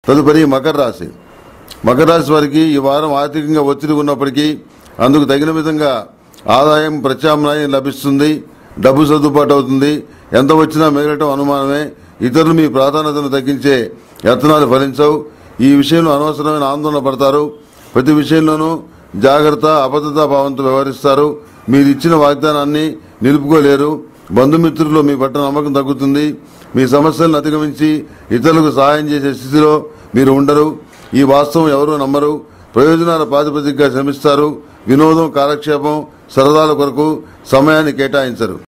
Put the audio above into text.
తదుపరి మకర రాశి మకర రాశి వారికి ఈ వారం ఆర్థికంగా ఒత్తిడి ఉన్నప్పటికీ అందుకు తగిన విధంగా ఆదాయం ప్రత్యామ్నాయం లభిస్తుంది డబ్బు సర్దుబాటు అవుతుంది ఎంత వచ్చినా మిగలటం అనుమానమే ఇతరులు మీ ప్రాధాన్యతను తగ్గించే యత్నాలు ఫలించవు ఈ విషయంలో అనవసరమైన ఆందోళన పడతారు ప్రతి విషయంలోనూ జాగ్రత్త అబద్ధతా భావంతో వ్యవహరిస్తారు మీరు ఇచ్చిన వాగ్దానాన్ని నిలుపుకోలేరు బంధుమిత్రుల్లో మీ పట్ల నమ్మకం తగ్గుతుంది మీ సమస్యలను అధిగమించి ఇతరులకు సహాయం చేసే స్థితిలో మీరు ఉండరు ఈ వాస్తవం ఎవరూ నమ్మరు ప్రయోజనాల ప్రాతిపదికగా శ్రమిస్తారు వినోదం కాలక్షేపం సరదాల కొరకు సమయాన్ని కేటాయించరు